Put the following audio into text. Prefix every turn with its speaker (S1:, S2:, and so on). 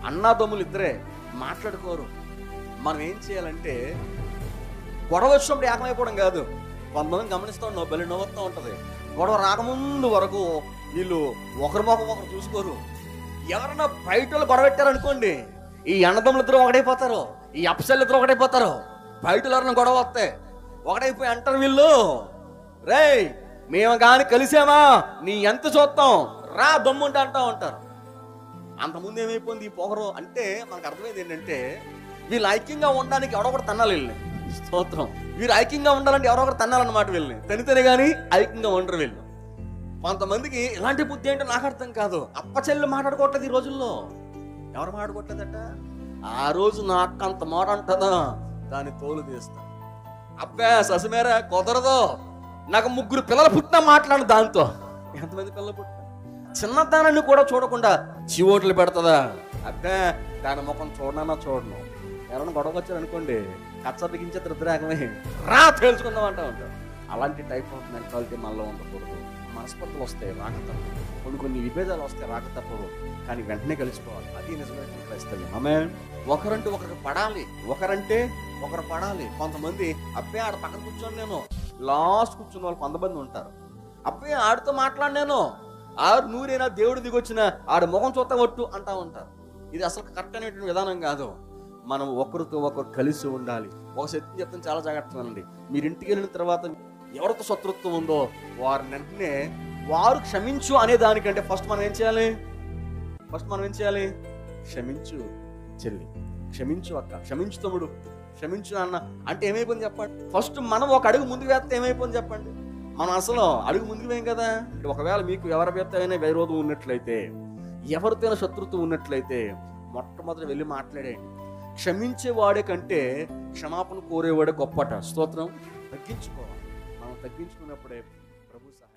S1: అన్నాదమ్ములు ఇద్దరే మాట్లాడుకోరు మనం ఏం చేయాలంటే గొడవ వచ్చినప్పుడు ఏకమైపోవడం కాదు కొంతమంది గమనిస్తూ ఉన్నావు బలి నవ్వుతూ ఉంటది గొడవ రాకముందు వరకు వీళ్ళు ఒకరి మొఖం ఒకరు చూసుకోరు ఎవరన్నా బయట వాళ్ళు గొడవ పెట్టారనుకోండి ఈ అన్నదమ్ములు ఇద్దరు ఒకటైపోతారు ఈ అప్సెల్ ఇద్దరు ఒకటైపోతారు బయట ఎవరైనా గొడవ వస్తాయి ఒకటైపోయి అంటారు వీళ్ళు రేయ్ మేము కానీ కలిసామా నీ ఎంత చూస్తాం రా దమ్ముంటే అంటా ఉంటారు అంతకుముందు ఏమైపోయింది ఈ పొగరు అంటే మనకు అర్థమైంది ఏంటంటే వీళ్ళు ఐక్యంగా ఉండడానికి ఎవరో ఒకటి తన్నాలి వీళ్ళని స్తోత్రం వీరు ఐక్యంగా ఉండాలంటే ఎవరో ఒకటి తన్నాలన్నమాట వీళ్ళని తనితేనే కానీ ఐక్యంగా ఉండరు వీళ్ళు కొంతమందికి ఇలాంటి బుద్ధి ఏంటో నాకు అర్థం కాదు అప్ప చెల్లి మాట్లాడుకోవట్లేదు ఈ రోజుల్లో ఎవరు మాట్లాడుకోవట్లేదట ఆ రోజు నాకు అంత మాట అంటదా దాని తోలు తీస్తా అబ్బా ససమేరా కుదరదు నాకు ముగ్గురు పిల్లలు పుట్టినా మాట్లాడు దాంతో ఎంతమంది పిల్లలు పుట్టిన చిన్నదానాన్ని కూడా చూడకుండా చివోట్లు పెడతదా అబ్బా దాని ముఖం చూడనా చూడను ఎవరైనా గొడవ వచ్చారు అనుకోండి కచ్చ బిగించే రుద్రాగమే రా తేల్చుకుందాం అంటా ఉంటారు అలాంటి టైప్ ఆఫ్ మెంటాలిటీ మనలో ఉండకూడదు మనస్పర్ధలు వస్తాయి రాక తప్పదు కొన్ని కొన్ని విభేదాలు వస్తాయి రాక తప్పదు కానీ వెంటనే కలిసిపోవాలి అది నిజమైన క్రైస్తవ్యం ఆమె ఒకరంటే ఒకరికి పడాలి ఒకరంటే ఒకరు పడాలి కొంతమంది అబ్బే ఆడ పక్కన కూర్చొని నేను లాస్ట్ కూర్చున్న వాళ్ళు కొంతమంది ఉంటారు అబ్బే ఆడితో మాట్లాడినాను ఆడు నూరైనా దేవుడు దిగొచ్చిన ఆడ ముఖం చూస్తా ఒట్టు అంటా ఉంటారు ఇది అసలు కరెక్ట్ అనేటువంటి విధానం కాదు మనం ఒకరితో ఒకరు కలిసి ఉండాలి ఒక సత్యం చెప్తాను చాలా జాగ్రత్తగా ఉండండి మీరు ఇంటికి వెళ్ళిన తర్వాత ఎవరితో శత్రుత్వం ఉందో వారిని వెంటనే వారు క్షమించు అనే దానికంటే ఫస్ట్ మనం ఏం చేయాలి ఫస్ట్ మనం ఏం చేయాలి క్షమించు చెల్లి క్షమించు అక్క క్షమించు తమ్ముడు క్షమించు అన్న అంటే ఏమైపోయింది చెప్పండి ఫస్ట్ మనం ఒక అడుగు ముందుకు వేస్తే ఏమైపోయింది చెప్పండి మనం అసలు అడుగు ముందుకు వేయం కదా ఒకవేళ మీకు ఎవరి వేత్తైనా విరోధం ఉన్నట్లయితే ఎవరితో శత్రుత్వం ఉన్నట్లయితే మొట్టమొదటి వెళ్ళి మాట్లాడేయండి క్షమించేవాడే కంటే క్షమాపణ కోరేవాడే గొప్పట స్తోత్రం తగ్గించుకోవాలి మనం తగ్గించుకున్నప్పుడే ప్రభు సహాయం